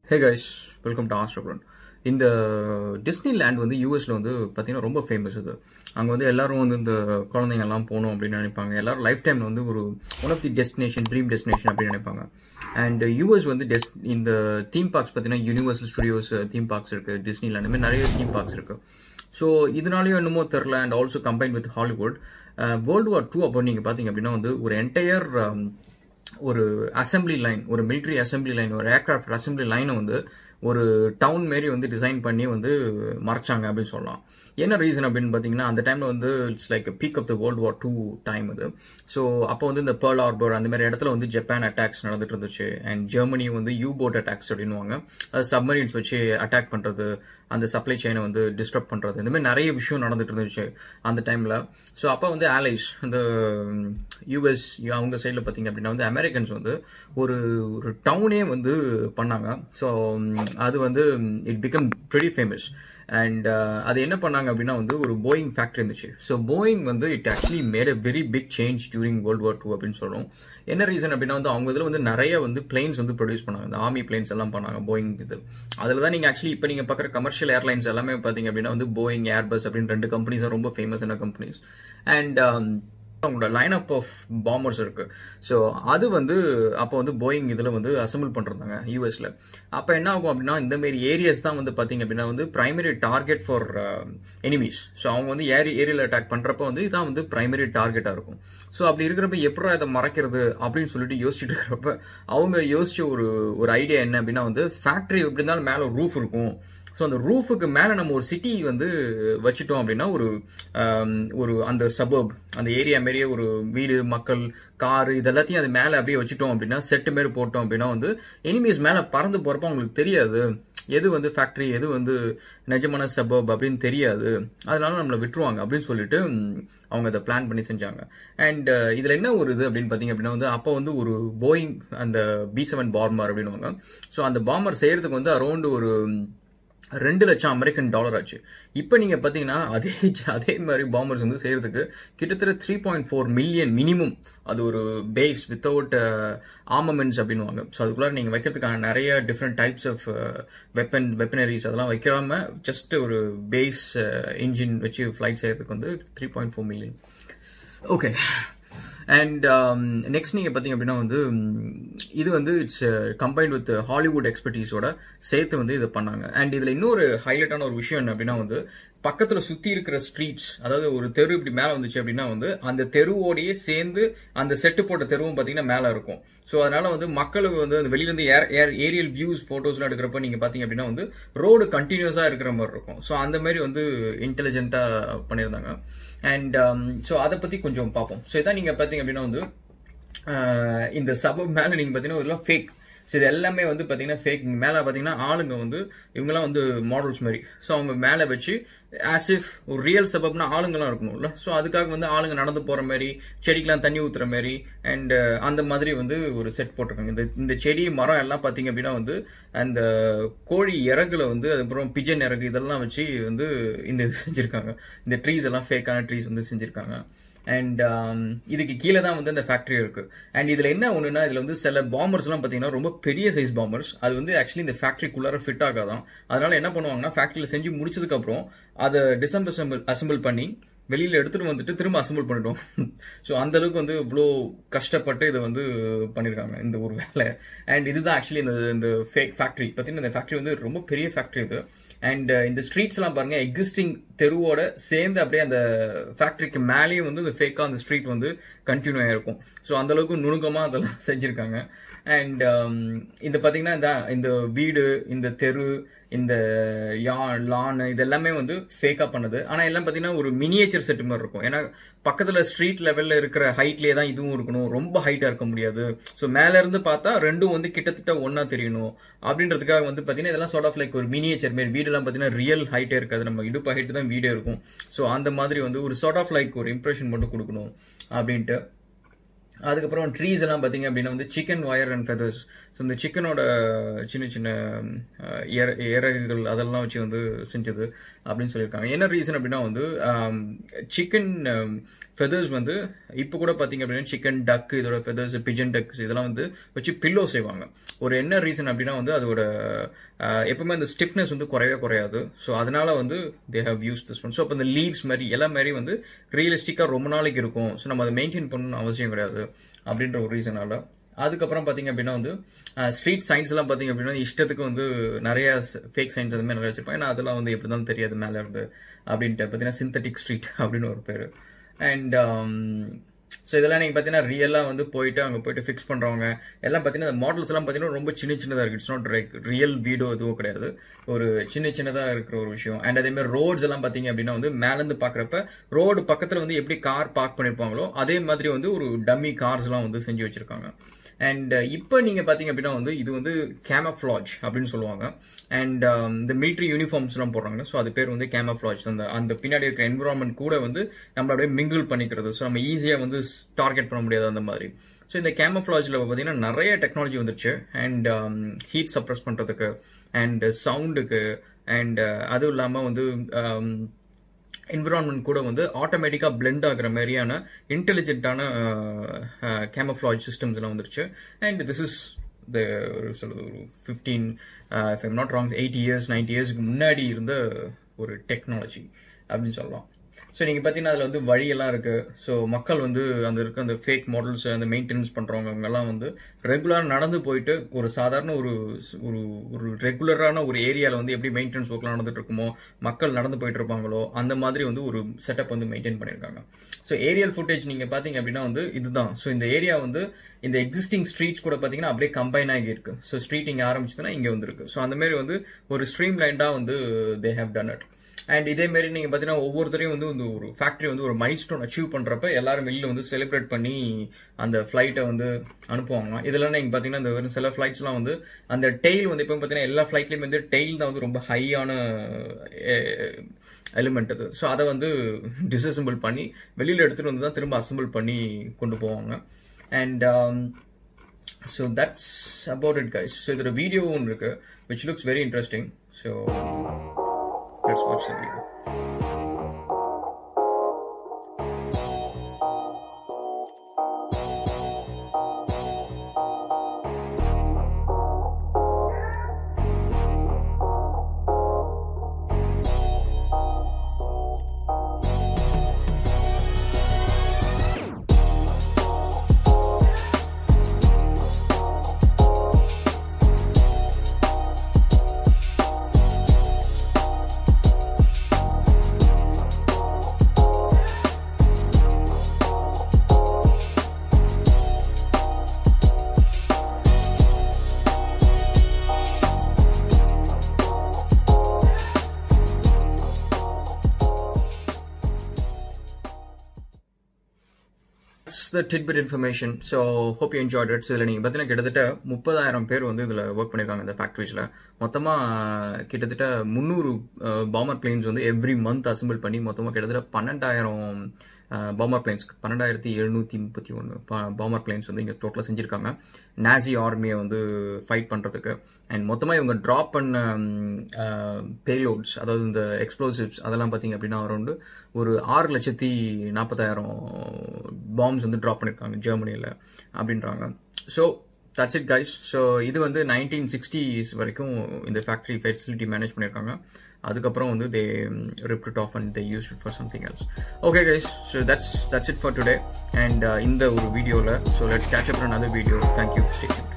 Hey guys welcome to ஆஸ்ட்ரோக்ரன் இந்த Disney land வந்து யூஎஸ்ல வந்து பார்த்தீங்கன்னா ரொம்ப ஃபேமஸ் இது அங்கே வந்து எல்லாரும் வந்து இந்த குழந்தைங்க எல்லாம் போகணும் அப்படின்னு நினைப்பாங்க எல்லாரும் லைஃப் டைம்ல வந்து ஒரு one of the destination dream destination அப்படின்னு நினைப்பாங்க அண்ட் யூஎஸ் வந்து டெஸ்ட் இந்த தீம் பார்க்ஸ் பார்த்தீங்கன்னா யூனிவர்சல் ஸ்டுடியோஸ் தீம் பார்க்ஸ் இருக்கு டிஸ்னி லேண்ட் மாதிரி நிறைய தீம் பார்க்ஸ் இருக்கு ஸோ இதனாலேயும் என்னமோ தெரில and also combine with Hollywood world war two அப்போ நீங்கள் பார்த்தீங்க அப்படின்னா வந்து ஒரு என்டையர் ஒரு அசம்பிளி லைன் ஒரு மிலிட்ரி அசம்பிளி லைன் ஒரு ஏர்கிராஃப்ட் அசம்பிளி லைனை வந்து ஒரு டவுன் மாரி வந்து டிசைன் பண்ணி வந்து மறைச்சாங்க அப்படின்னு சொல்லலாம் என்ன ரீசன் அப்படின்னு பார்த்தீங்கன்னா அந்த டைமில் வந்து it's like peak of the world war two time அது ஸோ அப்போ வந்து இந்த பேர்ல் ஆர்பர் அந்த மாதிரி இடத்துல வந்து ஜப்பான் அட்டாக்ஸ் நடந்துட்டு இருந்துச்சு அண்ட் ஜெர்மனி வந்து யூ போட் அட்டாக்ஸ் அப்படின்வாங்க அது சப்மரீன்ஸ் வச்சு அட்டாக் பண்ணுறது அந்த சப்ளை செயினை வந்து டிஸ்டர்ப் பண்ணுறது இந்த மாதிரி நிறைய விஷயம் நடந்துட்டு இருந்துச்சு அந்த டைமில் ஸோ அப்போ வந்து ஆலைஸ் இந்த யூஎஸ் அவங்க சைடில் பார்த்தீங்க அப்படின்னா வந்து அமெரிக்கன்ஸ் வந்து ஒரு ஒரு டவுனே வந்து பண்ணாங்க ஸோ அது வந்து it become pretty famous and அது என்ன பண்ணாங்க அப்படின்னா வந்து ஒரு போயிங் ஃபேக்ட்ரி இருந்துச்சு ஸோ போயிங் வந்து it actually made a very big change during world war two அப்படின்னு சொல்லுவோம் என்ன ரீசன் அப்படின்னா வந்து அவங்க இதில் வந்து நிறைய வந்து பிளேன்ஸ் வந்து ப்ரொடியூஸ் பண்ணாங்க இந்த ஆர்மி பிளேன்ஸ் எல்லாம் பண்ணாங்க போயிங் இது அதில் தான் நீங்கள் ஆக்சுவலி இப்போ நீங்கள் பார்க்குற கமர்ஷியல் ஏர்லைன்ஸ் எல்லாமே பார்த்தீங்க அப்படின்னா வந்து போயிங் ஏர்பஸ் அப்படின்னு ரெண்டு கம்பெனிஸ் ரொம்ப ஃபேமஸான கம்பெனிஸ் அண்ட் அவங்களோட லைன் அப் ஆஃப் பாம்பர்ஸ் இருக்கு ஸோ அது வந்து அப்போ வந்து போயிங் இதில் வந்து அசம்பிள் பண்ணிருந்தாங்க யூஎஸ்ல அப்போ என்ன ஆகும் அப்படின்னா இந்த மாதிரி ஏரியாஸ் தான் வந்து பார்த்தீங்க அப்படின்னா வந்து primary target for enemies so அவங்க வந்து ஏரி ஏரியாவில் அட்டாக் பண்ணுறப்ப வந்து இதான் வந்து பிரைமரி டார்கெட்டாக இருக்கும் ஸோ அப்படி இருக்கிறப்ப எப்படா இதை மறைக்கிறது அப்படின்னு சொல்லிட்டு யோசிச்சுட்டு இருக்கிறப்ப அவங்க யோசிச்ச ஒரு ஒரு ஐடியா என்ன அப்படின்னா வந்து ஃபேக்ட்ரி எப்படி இருந்தாலும் மேலே ரூஃப் இருக்கும் ஸோ அந்த ரூஃபுக்கு மேலே நம்ம ஒரு சிட்டி வந்து வச்சுட்டோம் அப்படின்னா ஒரு ஒரு அந்த சபர்ப் அந்த ஏரியா மாரியே ஒரு வீடு மக்கள் காரு இதெல்லாத்தையும் அது மேலே அப்படியே வச்சுட்டோம் அப்படின்னா செட்டு மாரி போட்டோம் அப்படின்னா வந்து எனிமீஸ் மேலே பறந்து போகிறப்ப அவங்களுக்கு தெரியாது எது வந்து ஃபேக்ட்ரி எது வந்து நிஜமான சபப் அப்படின்னு தெரியாது அதனால நம்மளை விட்டுருவாங்க அப்படின்னு சொல்லிட்டு அவங்க அதை பிளான் பண்ணி செஞ்சாங்க அண்ட் இதில் என்ன ஒரு இது அப்படின்னு பார்த்தீங்க அப்படின்னா வந்து அப்போ வந்து ஒரு போயிங் அந்த பி செவன் பாம்பர் அப்படின்வாங்க ஸோ அந்த பாம்பர் செய்யறதுக்கு வந்து அரௌண்ட் ஒரு ரெண்டு லட்சம் அமெரிக்கன் டாலர் ஆச்சு இப்போ நீங்கள் பார்த்தீங்கன்னா அதே அதே மாதிரி பாம்பர்ஸ் வந்து செய்யறதுக்கு கிட்டத்தட்ட three point four million minimum அது ஒரு பேஸ் வித்தவுட் ஆர்மமெண்ட்ஸ் அப்படின்வாங்க ஸோ அதுக்குள்ளார நீங்கள் வைக்கிறதுக்கான நிறைய different types of weapon weaponries அதெல்லாம் வைக்காம ஜஸ்ட் ஒரு பேஸ் இன்ஜின் வச்சு ஃப்ளைட் செய்யறதுக்கு வந்து three point four million okay and next நீங்கள் பார்த்தீங்க அப்படின்னா வந்து இது வந்து இட்ஸ் கம்பைன்ட் வித் ஹாலிவுட் எக்ஸ்பர்டீஸோட சேர்த்து வந்து இதை பண்ணாங்க அண்ட் இதில் இன்னொரு ஹைலைட்டான ஒரு விஷயம் என்ன அப்படின்னா வந்து பக்கத்தில் சுற்றி இருக்கிற ஸ்ட்ரீட்ஸ் அதாவது ஒரு தெரு இப்படி மேலே வந்துச்சு அப்படின்னா வந்து அந்த தெருவோடையே சேர்ந்து அந்த செட்டு போட்ட தெருவும் பார்த்தீங்கன்னா மேலே இருக்கும் ஸோ அதனால வந்து மக்களுக்கு வந்து அந்த வெளியிலேருந்து ஏர் ஏர் ஏரியல் வியூஸ் ஃபோட்டோஸ்லாம் எடுக்கிறப்ப நீங்கள் பார்த்தீங்க அப்படின்னா வந்து ரோடு கண்டினியூஸாக இருக்கிற மாதிரி இருக்கும் ஸோ அந்த மாதிரி வந்து இன்டெலிஜென்ட்டாக பண்ணியிருந்தாங்க அண்ட் ஸோ அதை பற்றி கொஞ்சம் பார்ப்போம் ஸோ இதான் நீங்கள் பார்த்தீங்க அப்படின்னா வந்து இந்த சபப் மேலே நீங்கள் பார்த்தீங்கன்னா இதெல்லாம் ஃபேக் ஸோ இது எல்லாமே வந்து பார்த்தீங்கன்னா ஃபேக் மேலே பார்த்தீங்கன்னா ஆளுங்க வந்து இவங்கெல்லாம் வந்து மாடல்ஸ் மாதிரி ஸோ அவங்க மேலே வச்சு ஆஸ் இஃப் ஒரு ரியல் சபப்னா ஆளுங்கெல்லாம் இருக்கணும்ல ஸோ அதுக்காக வந்து ஆளுங்க நடந்து போகிற மாதிரி செடிக்கெலாம் தண்ணி ஊற்றுற மாதிரி அண்ட் அந்த மாதிரி வந்து ஒரு செட் போட்டிருக்காங்க இந்த இந்த செடி மரம் எல்லாம் பார்த்தீங்க அப்படின்னா வந்து அந்த கோழி இறகுல வந்து அதுக்கப்புறம் பிஜன் இறகு இதெல்லாம் வச்சு வந்து இந்த இது செஞ்சுருக்காங்க இந்த ட்ரீஸ் எல்லாம் ஃபேக்கான ட்ரீஸ் வந்து செஞ்சுருக்காங்க அண்ட் இதுக்கு கீழே தான் வந்து அந்த ஃபேக்ட்ரி இருக்கு அண்ட் இதுல என்ன ஒண்ணுன்னா இதுல வந்து சில பாம்பர்ஸ் எல்லாம் பாத்தீங்கன்னா ரொம்ப பெரிய சைஸ் பாம்பர்ஸ் அது வந்து ஆக்சுவலி இந்த ஃபேக்ட்ரிக்குள்ளார ஃபிட் ஆகாதான் அதனால என்ன பண்ணுவாங்கன்னா ஃபேக்டரியில செஞ்சு முடிச்சதுக்கு அப்புறம் அதை டிசம்பிள் அசம்பிள் பண்ணி வெளியில எடுத்துட்டு வந்துட்டு திரும்ப அசம்பிள் பண்ணிட்டோம் ஸோ அந்த அளவுக்கு வந்து இவ்வளோ கஷ்டப்பட்டு இதை வந்து பண்ணியிருக்காங்க இந்த ஒரு வேலை அண்ட் இதுதான் ஆக்சுவலி இந்த இந்த ஃபேக் ஃபேக்ட்ரி பார்த்தீங்கன்னா இந்த ஃபேக்ட்ரி வந்து ரொம்ப பெரிய ஃபேக்ட்ரி இது அண்ட் இந்த ஸ்ட்ரீட்ஸ் எல்லாம் பாருங்க எக்ஸிஸ்டிங் தெருவோட சேர்ந்து அப்படியே அந்த ஃபேக்டரிக்கு மேலேயும் வந்து இந்த ஃபேக்கா அந்த ஸ்ட்ரீட் வந்து கண்டினியூ ஆயிருக்கும் ஸோ அந்த அளவுக்கு நுணுக்கமா அதெல்லாம் செஞ்சிருக்காங்க அண்ட் இந்த பாத்தீங்கன்னா இந்த இந்த வீடு இந்த தெரு இந்த யா லான் இது எல்லாமே வந்து ஃபேக்கா பண்ணது ஆனா எல்லாம் பாத்தீங்கன்னா ஒரு மினியேச்சர் செட் மாதிரி இருக்கும் ஏன்னா பக்கத்துல ஸ்ட்ரீட் லெவல்ல இருக்கிற ஹைட்லயே தான் இதுவும் இருக்கணும் ரொம்ப ஹைட்டா இருக்க முடியாது ஸோ மேல இருந்து பார்த்தா ரெண்டும் வந்து கிட்டத்தட்ட ஒன்னா தெரியணும் அப்படின்றதுக்காக வந்து பாத்தீங்கன்னா இதெல்லாம் சார்ட் ஆஃப் லைக் ஒரு மினியேச்சர் மாரி வீடெல்லாம் பாத்தீங்கன்னா ரியல் ஹைட்டே இருக்காது நம்ம இடுப்பு ஹைட்டு தான் வீடே இருக்கும் ஸோ அந்த மாதிரி வந்து ஒரு சார்ட் ஆஃப் லைக் ஒரு இம்ப்ரெஷன் மட்டும் கொடுக்கணும் அப்படின்ட்டு அதுக்கப்புறம் ட்ரீஸ் எல்லாம் பார்த்தீங்க அப்படின்னா வந்து chicken wire and feathers so இந்த சிக்கனோட சின்ன சின்ன அஹ், இற- இறகுகள் அதெல்லாம் வச்சு வந்து செஞ்சது அப்படின்னு சொல்லியிருக்காங்க என்ன ரீசன் அப்படின்னா வந்து சிக்கன் ஃபெதர்ஸ் வந்து இப்போ கூட பார்த்தீங்க அப்படின்னா சிக்கன் டக் இதோட ஃபெதர்ஸ் பிஜன் டக்ஸ் இதெல்லாம் வந்து வச்சு பில்லோ செய்வாங்க ஒரு என்ன ரீசன் அப்படின்னா வந்து அதோட அஹ், எப்பவுமே அந்த ஸ்டிஃப்னஸ் வந்து குறையவே குறையாது ஸோ அதனால வந்து they have use this one so அப்போ இந்த லீவ்ஸ் மாதிரி எல்லா மாதிரி வந்து ரியலிஸ்டிக்காக ரொம்ப நாளைக்கு இருக்கும் ஸோ நம்ம அதை மெயின்டைன் பண்ணணும்னு அவசியம் கிடையாது அப்படின்ற ஒரு ரீசனால அதுக்கப்புறம் பார்த்தீங்க அப்படின்னா வந்து ஸ்ட்ரீட் சைன்ஸ் எல்லாம் பார்த்தீங்க அப்படின்னா இஷ்டத்துக்கு வந்து நிறைய ஃபேக் சைன்ஸ் அது மாதிரி நிறைய வச்சிருப்பாங்க ஏன்னா அதெல்லாம் வந்து எப்படி தான் தெரியாது மேலே இருந்து அப்படின்ட்டு பார்த்தீங்கன்னா சிந்தட்டிக் ஸ்ட்ரீட் அப்படின்னு ஒரு பேர் அண்ட் ஸோ இதெல்லாம் நீங்கள் பார்த்தீங்கன்னா ரியலாக வந்து போயிட்டு அங்கே போயிட்டு ஃபிக்ஸ் பண்ணுறவங்க எல்லாம் பார்த்தீங்கன்னா அந்த மாடல்ஸ் எல்லாம் பார்த்தீங்கன்னா ரொம்ப சின்ன சின்னதாக இருக்குது இட்ஸ் நாட் லைக் ரியல் வீடோ எதுவும் கிடையாது ஒரு சின்ன சின்னதாக இருக்கிற ஒரு விஷயம் அண்ட் அதே மாதிரி ரோட்ஸ் எல்லாம் பார்த்தீங்க அப்படின்னா வந்து மேலேருந்து பார்க்குறப்ப ரோடு பக்கத்தில் வந்து எப்படி கார் பார்க் பண்ணியிருப்பாங்களோ அதே மாதிரி வந்து ஒரு டம்மி கார்ஸ்லாம் வந்து செஞ்சு வச்சிருக்காங்க அண்ட் இப்போ நீங்கள் பார்த்தீங்க அப்படின்னா வந்து இது வந்து கேமஃப்ளாஜ் அப்படின்னு சொல்லுவாங்க அண்ட் இந்த மிலிட்ரி யூனிஃபார்ம்ஸ்லாம் போடுறாங்க ஸோ அது பேர் வந்து கேமஃப்ளாஜ் அந்த அந்த பின்னாடி இருக்கிற என்விரான்மெண்ட் கூட வந்து நம்மள அப்படியே மிங்கிள் பண்ணிக்கிறது ஸோ நம்ம ஈஸியாக வந்து டார்கெட் பண்ண முடியாது அந்த மாதிரி ஸோ இந்த கேமஃப்ளாஜில் பார்த்தீங்கன்னா நிறைய டெக்னாலஜி வந்துருச்சு அண்ட் ஹீட் சப்ரஸ் பண்ணுறதுக்கு அண்ட் சவுண்டுக்கு அண்ட் அதுவும் இல்லாமல் வந்து um, என்விரான்மெண்ட் கூட வந்து ஆட்டோமேட்டிக்காக பிளெண்ட் ஆகுற மாதிரியான இன்டெலிஜென்ட்டான கேமஃப்ளாஜ் சிஸ்டம்ஸ்லாம் வந்துருச்சு அண்ட் திஸ் இஸ் த ஒரு சொல்லுது ஒரு fifteen if I'm not wrong eighty years ninety இயர்ஸ்க்கு முன்னாடி இருந்த ஒரு டெக்னாலஜி அப்படின்னு சொல்லலாம் ஸோ நீங்கள் பார்த்தீங்கன்னா அதில் வந்து வழியெல்லாம் இருக்குது ஸோ மக்கள் வந்து அந்த இருக்க அந்த ஃபேக் மாடல்ஸ் அந்த மெயின்டெனன்ஸ் பண்ணுறவங்க அவங்கெல்லாம் வந்து ரெகுலராக நடந்து போயிட்டு ஒரு சாதாரண ஒரு ஒரு ஒரு ரெகுலரான ஒரு ஏரியாவில் வந்து எப்படி மெயின்டெனன்ஸ் ஒர்க்லாம் நடந்துட்டு இருக்குமோ மக்கள் நடந்து போயிட்டு இருப்பாங்களோ அந்த மாதிரி வந்து ஒரு செட்டப் வந்து மெயின்டைன் பண்ணியிருக்காங்க ஸோ ஏரியல் ஃபுட்டேஜ் நீங்கள் பார்த்தீங்க அப்படின்னா வந்து இதுதான் ஸோ இந்த ஏரியா வந்து இந்த எக்ஸிஸ்டிங் ஸ்ட்ரீட்ஸ் கூட பார்த்தீங்கன்னா அப்படியே கம்பைன் ஆகி இருக்கு ஸோ ஸ்ட்ரீட் இங்கே ஆரம்பிச்சதுன்னா இங்கே வந்துருக்கு ஸோ அந்த மாதிரி வந்து ஒரு ஸ்ட்ரீம் லைண்டாக வந்து they have done it and இதே மாதிரி நீங்க பாத்தீங்கன்னா ஒவ்வொருத்தரையும் வந்து இந்த ஒரு ஃபேக்டரி வந்து ஒரு மைல் ஸ்டோன் அச்சீவ் பண்றப்ப எல்லாரும் வெளியில வந்து செலிப்ரேட் பண்ணி அந்த ஃபிளைட்டை வந்து அனுப்புவாங்க இதெல்லாம் நீங்க பாத்தீங்கன்னா இந்த வெறும் சில ஃபிளைட்ஸ்லாம் வந்து அந்த டெய்ல் வந்து இப்போ பாத்தீங்கன்னா எல்லா ஃபிளைட்லயும் வந்து டெய்ல் தான் வந்து ரொம்ப ஹையான எலிமெண்ட் அது ஸோ அதை வந்து டிஸ்அசம்பிள் பண்ணி வெளியில எடுத்துட்டு வந்து தான் திரும்ப அசம்பிள் பண்ணி கொண்டு போவாங்க and so that's about it guys so இதோட வீடியோ ஒன்று இருக்கு which looks very interesting so Let's watch the video. That's the tidbit information. So hope you enjoyed it. So இதில் நீங்கள் பார்த்தீங்கன்னா கிட்டத்தட்ட முப்பதாயிரம் பேர் வந்து இதில் ஒர்க் பண்ணியிருக்காங்க இந்த ஃபேக்ட்ரிஸில் மொத்தமாக கிட்டத்தட்ட முந்நூறு பாமர் பிளேன்ஸ் வந்து எவ்ரி மந்த் அசம்பிள் பண்ணி மொத்தமாக கிட்டத்தட்ட பன்னெண்டாயிரம் பாமர் பிளேன்ஸ் பன்னெண்டாயிரத்தி எழுநூற்றி முப்பத்தி ஒன்று பாமர் பிளேன்ஸ் வந்து இங்கே டோட்டலாக செஞ்சுருக்காங்க நாசி ஆர்மியை வந்து ஃபைட் பண்ணுறதுக்கு அண்ட் மொத்தமாக இவங்க ட்ராப் பண்ண பேலோட்ஸ் அதாவது இந்த எக்ஸ்ப்ளோசிவ்ஸ் அதெல்லாம் பார்த்தீங்க அப்படின்னா அரௌண்டு ஒரு ஆறு லட்சத்தி நாற்பதாயிரம் பாம்ஸ் வந்து ட்ராப் பண்ணியிருக்காங்க ஜெர்மனியில் அப்படின்றாங்க so that's it guys so இது வந்து நைன்டீன் சிக்ஸ்டீஸ் வரைக்கும் இந்த ஃபேக்ட்ரி ஃபெசிலிட்டி மேனேஜ் பண்ணியிருக்காங்க அதுக்கப்புறம் வந்து they ripped it off and they use it for something else okay guys so that's that's it for today and இந்த ஒரு வீடியோவில் so let's catch up other video thank you station